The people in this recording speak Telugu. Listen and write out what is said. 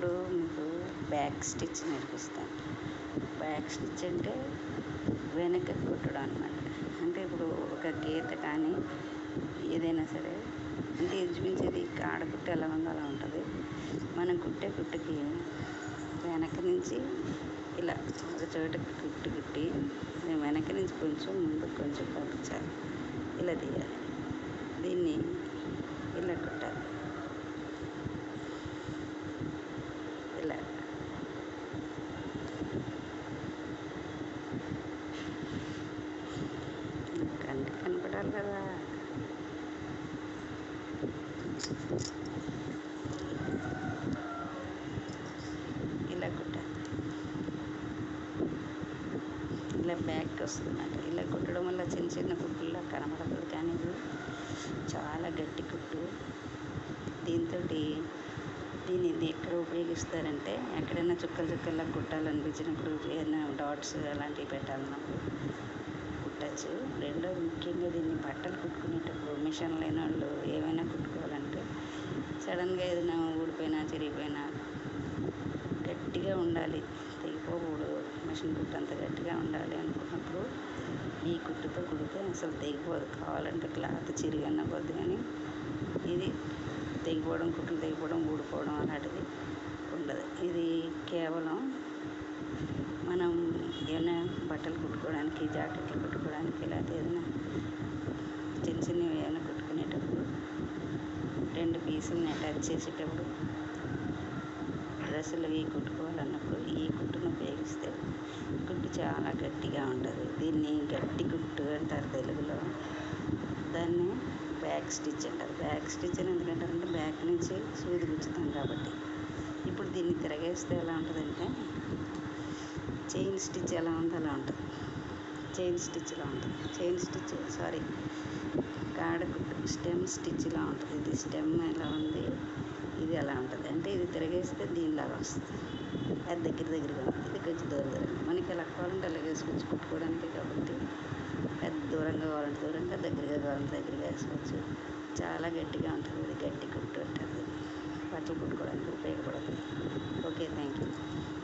ఇప్పుడు మీకు బ్యాక్ స్టిచ్ నేర్పిస్తాను బ్యాక్ స్టిచ్ అంటే వెనక కుట్టడం అనమాట అంటే ఇప్పుడు ఒక గీత కానీ ఏదైనా సరే అంటే ఇంచుమించు ఇది కాడ కుట్టు ఎలా ఉందో అలా ఉంటుంది మనం కుట్టే కుట్టుకి వెనక నుంచి ఇలా ఒక చోట కుట్టు కుట్టి వెనక నుంచి కొంచెం ముందు కొంచెం పంపించాలి ఇలా తీయాలి దీన్ని ఇలా కుట్టాలి ఇలా కంటికి కనపడాలి కదా ఇలా కుట్టాలి ఇలా బ్యాక్ వస్తుందంట ఇలా కుట్టడం వల్ల చిన్న చిన్న కుట్టుల్లో కనబడుతుంది కానీ ఇది చాలా గట్టి కుట్టు దీంతో దీన్ని ఇది ఎక్కడ ఉపయోగిస్తారంటే ఎక్కడైనా చుక్కలు చుక్కల్లా కుట్టాలనిపించినప్పుడు ఏదైనా డాట్స్ అలాంటివి పెట్టాలన్నప్పుడు కుట్టచ్చు రెండోది ముఖ్యంగా దీన్ని బట్టలు కుట్టుకునేటప్పుడు మిషన్ లేని వాళ్ళు ఏమైనా కుట్టుకోవాలంటే సడన్గా ఏదైనా ఊడిపోయినా చిరిగిపోయినా గట్టిగా ఉండాలి తెగిపోకూడదు మిషన్ కుట్టు అంత గట్టిగా ఉండాలి అనుకున్నప్పుడు ఈ కుట్టుతో కుడితే అసలు తెగిపోదు కావాలంటే క్లాత్ చిరిగన్న పోద్ది కానీ ఇది తెగిపోవడం కుట్లు తెగిపోవడం ఊడిపోవడం అలాంటిది ఉండదు ఇది కేవలం మనం ఏమైనా బట్టలు కుట్టుకోవడానికి జాకెట్లు కుట్టుకోవడానికి లేకపోతే ఏదైనా చిన్న చిన్నవి ఏమైనా కుట్టుకునేటప్పుడు రెండు పీసులని అటాచ్ చేసేటప్పుడు డ్రెస్సులు ఇవి కుట్టుకోవాలన్నప్పుడు ఈ కుట్టును ఉపయోగిస్తే కుట్టు చాలా గట్టిగా ఉంటుంది దీన్ని గట్టి కుట్టు అంటారు తెలుగులో దాన్ని బ్యాక్ స్టిచ్ అంటారు బ్యాక్ స్టిచ్ అని ఎందుకంటారంటే బ్యాక్ నుంచి సూది గుచ్చుతాం కాబట్టి ఇప్పుడు దీన్ని తిరగేస్తే ఎలా ఉంటుందంటే చైన్ స్టిచ్ ఎలా ఉందో అలా ఉంటుంది చైన్ స్టిచ్లా ఉంటుంది చైన్ స్టిచ్ సారీ కాడ కుట్టు స్టెమ్ స్టిచ్లా ఉంటుంది ఇది స్టెమ్ ఎలా ఉంది ఇది ఎలా ఉంటుంది అంటే ఇది తిరగేస్తే దీనిలాగా వస్తుంది అది దగ్గర దగ్గరగా ఉంది ఇది కొంచెం దూరం దూరంగా మనకి ఎలా కావాలంటే అలాగే వేసుకోవచ్చు కుట్టుకోవడానికి కాబట్టి పెద్ద దూరంగా కావాలంటే దూరంగా దగ్గరగా కావాలంటే దగ్గరగా వేసుకోవచ్చు చాలా గట్టిగా ఉంటుంది ఇది గట్టి కుట్టు అంటారు దీన్ని బట్టలు కుట్టుకోవడానికి ఉపయోగపడుతుంది ఓకే థ్యాంక్ యూ